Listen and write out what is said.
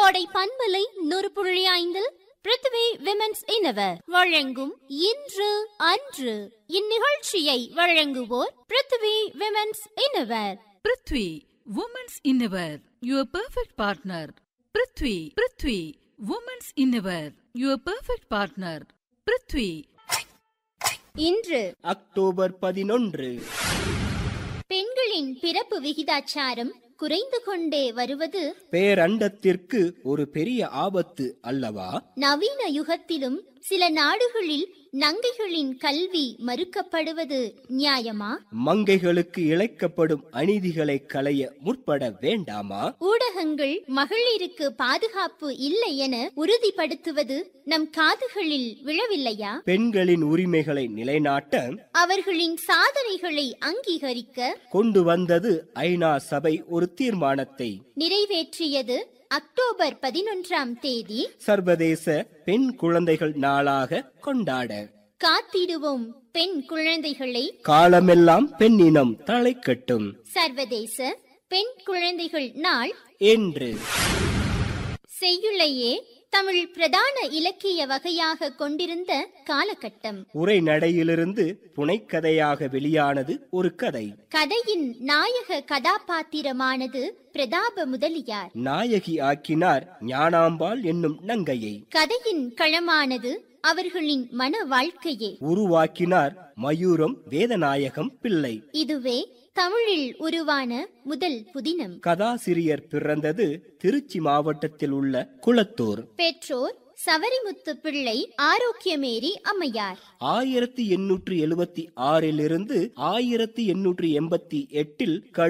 கோடை பண்பலை நூறு புள்ளி ஐந்தில் பிருத்திவி விமென்ஸ் இனவர் வழங்கும் இன்று அன்று இந்நிகழ்ச்சியை வழங்குவோர் Prithvi women's innerwear Prithvi women's innerwear your perfect partner Prithvi Prithvi women's innerwear your perfect partner Prithvi இன்று அக்டோபர் பதினொன்று பெண்களின் பிறப்பு விகிதாச்சாரம் குறைந்து கொண்டே வருவது பேரண்டத்திற்கு ஒரு பெரிய ஆபத்து அல்லவா நவீன யுகத்திலும் சில நாடுகளில் நங்கைகளின் கல்வி மறுக்கப்படுவது நியாயமா மங்கைகளுக்கு இழைக்கப்படும் அநீதிகளை களைய முற்பட வேண்டாமா ஊடகங்கள் மகளிருக்கு பாதுகாப்பு இல்லை என உறுதிப்படுத்துவது நம் காதுகளில் விழவில்லையா பெண்களின் உரிமைகளை நிலைநாட்ட அவர்களின் சாதனைகளை அங்கீகரிக்க கொண்டு வந்தது ஐநா சபை ஒரு தீர்மானத்தை நிறைவேற்றியது அக்டோபர் பதினொன்றாம் தேதி சர்வதேச பெண் குழந்தைகள் நாளாக கொண்டாட காத்திடுவோம் பெண் குழந்தைகளை காலமெல்லாம் பெண்ணினம் தலை கட்டும் சர்வதேச பெண் குழந்தைகள் நாள் என்று செய்யுளையே தமிழ் பிரதான இலக்கிய வகையாக கொண்டிருந்த காலகட்டம் உரைநடையிலிருந்து புனைக்கதையாக வெளியானது ஒரு கதை கதையின் நாயக கதாபாத்திரமானது பிரதாப முதலியார் நாயகி ஆக்கினார் ஞானாம்பாள் என்னும் நங்கையை கதையின் களமானது அவர்களின் மன வாழ்க்கையே உருவாக்கினார் மயூரம் வேதநாயகம் பிள்ளை இதுவே தமிழில் உருவான முதல் புதினம் கதாசிரியர் பிறந்தது திருச்சி மாவட்டத்தில் உள்ள குளத்தூர் பெற்றோர் சவரிமுத்து பிள்ளை ஆரோக்கியமேரி அம்மையார் ஆயிரத்தி எண்ணூற்றி எழுபத்தி ஆறிலிருந்து ஆயிரத்தி எண்ணூற்றி எண்பத்தி எட்டில்